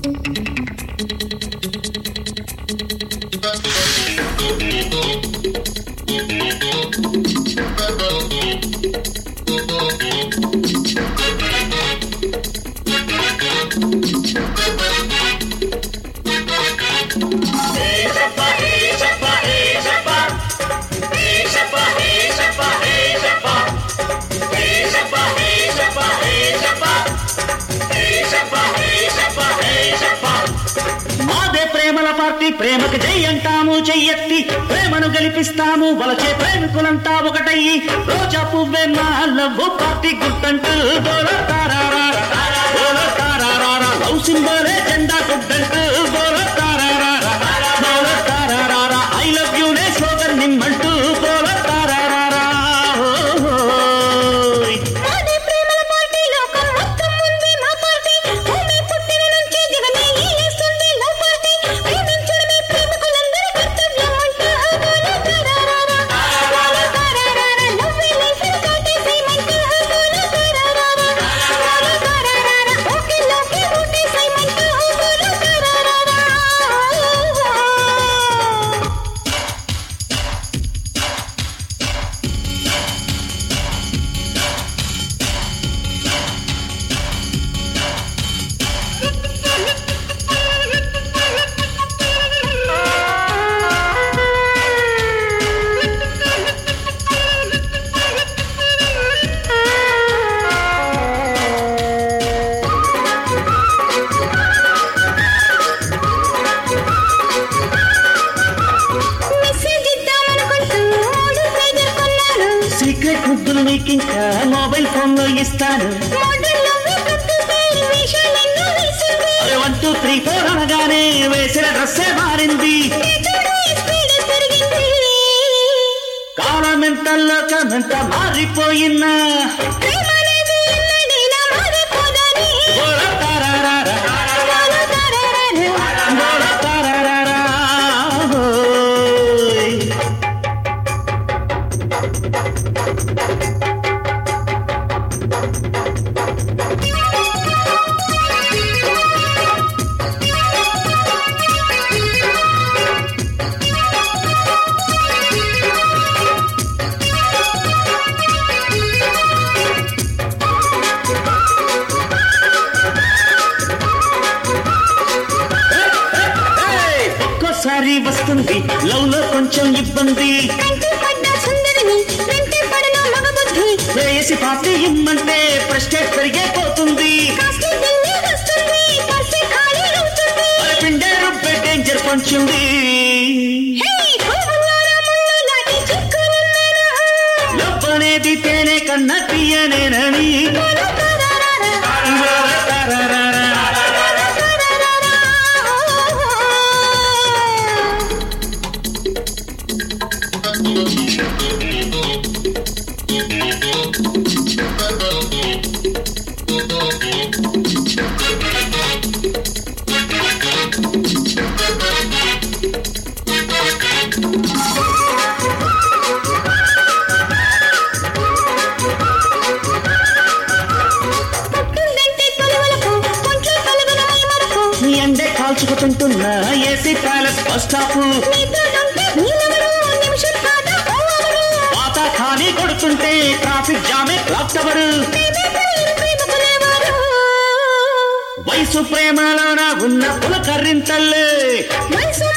మాదే ప్రేమల పార్టీ ప్రేమకు జై అంటాము చెయ్యెత్తి ప్రేమను గెలిపిస్తాము వలచే ప్రేమికులంతా ఒకటయ్యి రోజా పువ్వే మా లవ్వు పార్టీ గుర్తంటూ గోల తారారారా, గోల తారారారా, లవ్ సింబలే జెండా గుడ్డంటూ గోల తారారారా, గోల తారారారా, ఐ లవ్ యూ నే స్లోగన్ నిమ్మంటూ గోల తారారారా, ఓయ్. మాదే ప్రేమల పార్టీ లోకం మొత్తం ఉంది మా పార్టీ భూమి పుట్టిన నుంచి జగమే ఏలేస్తుంది లవ్ పార్టీ ప్రేమించడమే ప్రేమికులందరి కర్తవ్యం అంటూ గోల తారారారా, గోల తారారారా, లవ్వే లైఫ్ని కాటేసేయమంటూ గోల తారారారా, గోల తారారారా, ఓకేలోకే ఓటేసేయమంటూ గోల తారారారా. మెసేజ్ ఇద్దామనుకుంటూ మూడు పేజీలు కొన్నాను సీక్రెట్ ముద్దులు నీకింకా మొబైల్ ఫోన్ లో ఇస్తాను మోడల్లో ప్రకృతి విషయాలెన్నో వేసింది అరే వన్ టూ త్రీ ఫోర్ అనగానే వేసిన డ్రెస్సే మారింది చూడు ఈ స్పీడ్ పెరిగింది కాలం ఎంత లోకమెంత మారిపోయినా ప్రేమ అనేది ఎన్నడైనా మారిపోదని గోల తారారారా, గోల తారారారా. గోల తారారారా, ఓయ్. ఏయ్, ఒక్కోసారి వస్తుంది లవ్ లో కొంచెం ఇబ్బంది కంటి పడ్డ సుందరిని వెంటే పడిన మగబుద్ధి వేసి పార్టీ ఇమ్మంటే ప్రెస్టేజ్ పెరిగే పోతుంది కాస్ట్లీ ఢిల్లీ వస్తుంది కసి ఖాళీ అవుతుంది అరే పిండే రుబ్బే డేంజర్ పంచుంది హే పువ్వుల్లోన ముళ్ళు లాంటి చిక్కులున్నాను లవ్ అనేది తేనె కన్నా తీయనేనని గోల తారారారా. గోల తారారారా. పుట్టిందంటే తొలివలకు, ఒంట్లో కలుగునమై మరకు. నీ అండే కాల్చుకుతుంటున్నా ఏసీ ప్యాలెస్ బస్ స్టాప్ నిద్రలుంటే నీలెవరు, నిమిషం కాదా పోవెవరు. పాత ఖాళీ కొడుతుంటే ట్రాఫిక్ జామే క్లాక్ టవర్ ప్రేమే ప్రేమ ప్రేమికులేవారు. వయసు ప్రేమలోన ఉన్న పులకర్రింతల్లే వయసు